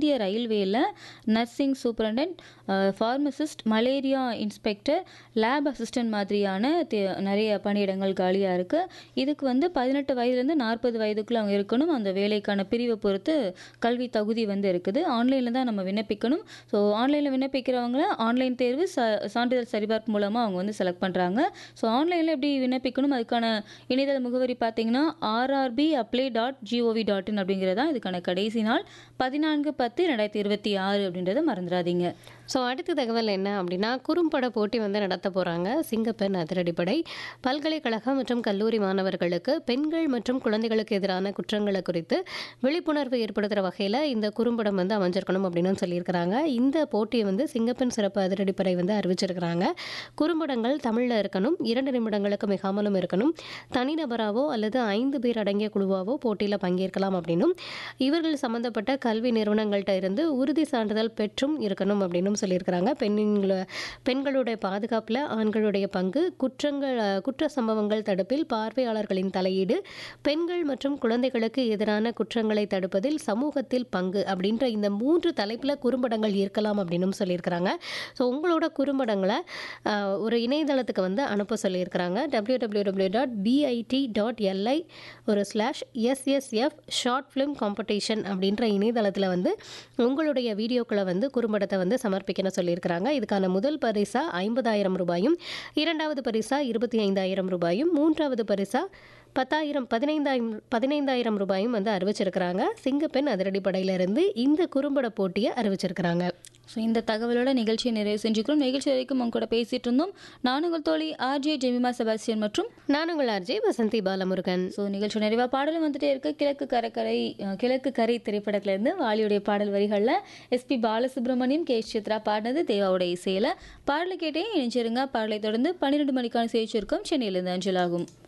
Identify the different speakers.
Speaker 1: இந்திய ரயில்வேல nursing superintendent pharmacist malaria inspector lab assistant மாதிரியான தே- நிறைய பணியிடங்கள் காலியாக இருக்குது இதுக்கு வந்து பதினெட்டு வயதுலேருந்து நாற்பது வயதுக்குள்ள அவங்க இருக்கணும் அந்த வேலைக்கான பிரிவை பொறுத்து கல்வி தகுதி வந்து இருக்குது ஆன்லைனில் தான் நம்ம விண்ணப்பிக்கணும் ஸோ ஆன்லைனில் விண்ணப்பிக்கிறவங்கள ஆன்லைன் தேர்வு ச சான்றிதழ் சரிபார்ப்பு மூலமாக அவங்க வந்து செலக்ட் பண்ணுறாங்க ஸோ ஆன்லைனில் எப்படி விண்ணப்பிக்கணும் அதுக்கான இணையதள முகவரி பார்த்தீங்கன்னா RRB apply dot GOV dot in அப்படிங்கிறதா இதுக்கான கடைசி நாள் பதினான்கு பத்து ரெண்டாயிரத்தி இருபத்தி ஆறு அப்படின்றத மறந்துடாதீங்க
Speaker 2: ஸோ அடுத்த தகவல் என்ன அப்படின்னா குறும்பட போட்டி வந்து நடத்த போகிறாங்க சிங்கப்பெண் அதிரடிப்படை பல்கலைக்கழகம் மற்றும் கல்லூரி மாணவர்களுக்கு பெண்கள் மற்றும் குழந்தைகளுக்கு எதிரான குற்றங்களை குறித்து விழிப்புணர்வு ஏற்படுத்துகிற வகையில் இந்த குறும்படம் வந்து அமைஞ்சிருக்கணும் அப்படின்னு சொல்லியிருக்கிறாங்க இந்த போட்டியை வந்து சிங்கப்பெண் சிறப்பு அதிரடிப்படை வந்து அறிவிச்சிருக்கிறாங்க குறும்படங்கள் தமிழில் இருக்கணும் இரண்டு நிமிடங்களுக்கு மிகாமலும் இருக்கணும் தனிநபராவோ அல்லது ஐந்து பேர் அடங்கிய குழுவாவோ போட்டியில் பங்கேற்கலாம் அப்படின்னும் இவர்கள் சம்பந்தப்பட்ட கல்வி நிறுவனங்கள்கிட்ட இருந்து உறுதி சான்றிதழ் பெற்றும் இருக்கணும் அப்படின்னும் சொல்லியிருக்கிறாங்க பெண்ணின்கள பெண்களுடைய பாதுகாப்பில் ஆண்களுடைய பங்கு குற்றங்கள் குற்ற சம்பவங்கள் தடுப்பில் பார்வையாளர்களின் தலையீடு பெண்கள் மற்றும் குழந்தைகளுக்கு எதிரான குற்றங்களை தடுப்பதில் சமூகத்தில் பங்கு அப்படின்ற இந்த மூன்று தலைப்பில் குறும்படங்கள் இருக்கலாம் அப்படின்னும் சொல்லியிருக்கிறாங்க ஸோ உங்களோட குறும்படங்களை ஆஹ், ஒரு இணையதளத்துக்கு வந்து அனுப்ப சொல்லியிருக்கிறாங்க W W W dot BID dot LI ஒரு slash SSF short film competition அப்படின்ற இணையதளத்தில் வந்து உங்களுடைய வீடியோக்களை வந்து குறும்படத்தை வந்து சமர்ப்பிக்கணும் சொல்லியிருக்கிறாங்க இதுக்கான முதல் பரிசா ஐம்பதாயிரம் ரூபாயும் இரண்டாவது பரிசா இருபத்தி ஐந்தாயிரம் ரூபாயும் மூன்றாவது பரிசா பத்தாயிரம் பதினைந்தாயிரம் பதினைந்தாயிரம் ரூபாயும் வந்து அறிவிச்சிருக்கிறாங்க சிங்கப்பெண் அதிரடிப்படையிலிருந்து இந்த குறும்பட போட்டியை அறிவிச்சிருக்கிறாங்க
Speaker 1: ஸோ இந்த தகவலோட நிகழ்ச்சியை நிறைவு செஞ்சுக்கிறோம் நிகழ்ச்சி வரைக்கும் அவங்க கூட பேசிட்டு இருந்தோம் நான் உங்கள் தோழி ஆர்ஜே ஜெமிமா செபாஸ்டியன் மற்றும்
Speaker 2: நான் உங்கள் ஆர்ஜே வசந்தி பாலமுருகன்
Speaker 1: ஸோ நிகழ்ச்சி நிறைவாக பாடலும் வந்துட்டே இருக்கு கிழக்கு கரக்கரை அஹ், கிழக்கு கரை திரைப்படத்திலேருந்து வாலியுடைய பாடல் வரிகளில் எஸ்பி பாலசுப்ரமணியம் கே சித்ரா பாடினது தேவாவுடைய இசையில் பாடலை கேட்டே இணைஞ்சிருங்க பாடலை தொடர்ந்து பன்னிரெண்டு மணிக்கான செய்தி சுருக்கம் சென்னையிலிருந்து அஞ்சலாகும்